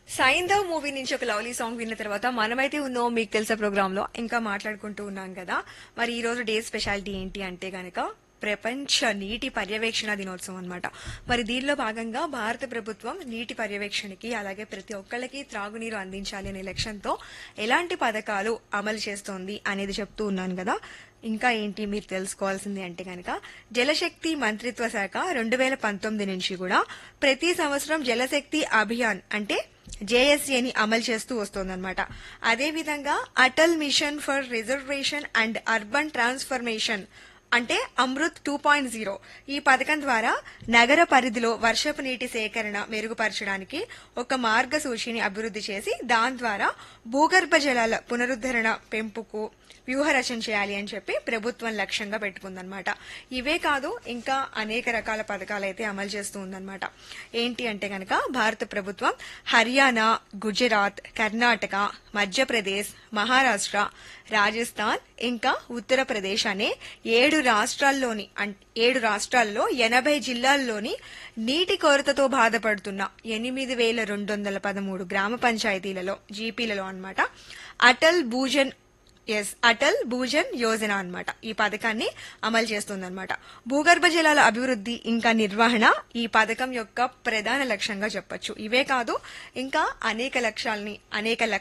Saindhav movie నుంచి ఒక lovely song విన్న తర్వాత మనమైతే ఉన్నాం మీకు తెలిసే ప్రోగ్రామ్ లో ఇంకా మాట్లాడుకుంటూ ఉన్నాం కదా మరి ఈ రోజు డే స్పెషాలిటీ ఏంటి అంటే గనక ప్రపంచ నీటి పర్యవేక్షణ దినోత్సవం అన్నమాట మరి దీనిలో భాగంగా భారత ప్రభుత్వం నీటి పర్యవేక్షణకి అలాగే ప్రతి ఒక్కళ్ళకి త్రాగునీరు అందించాలి అనే లక్ష్యంతో ఎలాంటి పథకాలు అమలు చేస్తోంది అనేది చెప్తూ ఉన్నాను కదా ఇంకా ఏంటి మీరు తెలుసుకోవాల్సింది అంటే కనుక జలశక్తి మంత్రిత్వ శాఖ రెండు వేల పంతొమ్మిది నుంచి కూడా ప్రతి సంవత్సరం జలశక్తి అభియాన్ అంటే జేఎస్ఏని అమలు చేస్తూ వస్తోందన్నమాట అదేవిధంగా Atal mission for reservation and urban transformation అంటే అమృత్ టూ పాయింట్ జీరో ఈ పథకం ద్వారా నగర పరిధిలో వర్షపు నీటి సేకరణ మెరుగుపరచడానికి ఒక మార్గసూచిని అభివృద్ధి చేసి దాని ద్వారా భూగర్భ జలాల పునరుద్ధరణ పెంపుకు వ్యూహరచన చేయాలి అని చెప్పి ప్రభుత్వం లక్ష్యంగా పెట్టుకుందనమాట ఇవే కాదు ఇంకా అనేక రకాల పథకాలు అయితే అమలు చేస్తూ ఉందన్నమాట ఏంటి అంటే గనక భారత ప్రభుత్వం హర్యానా గుజరాత్ కర్ణాటక మధ్యప్రదేశ్ మహారాష్ట్ర రాజస్థాన్ ఇంకా ఉత్తరప్రదేశ్ అనే ఏడు రాష్ట్రాల్లోని అం- ఏడు రాష్ట్రాల్లో ఎనభై జిల్లాల్లోని నీటి కొరతతో బాధపడుతున్న ఎనిమిది వేల రెండు వందల పదమూడు గ్రామ పంచాయతీలలో జీపీలలో అన్నమాట అటల్ భూజన్ ఎస్ అటల్ భూజన్ యోజన అన్నమాట ఈ పథకాన్ని అమలు చేస్తుందన్నమాట భూగర్భ జలాల అభివృద్ధి ఇంకా నిర్వహణ ఈ పథకం యొక్క ప్రధాన లక్ష్యంగా చెప్పొచ్చు ఇవే కాదు ఇంకా అనేక లక్ష్యాలని అనేక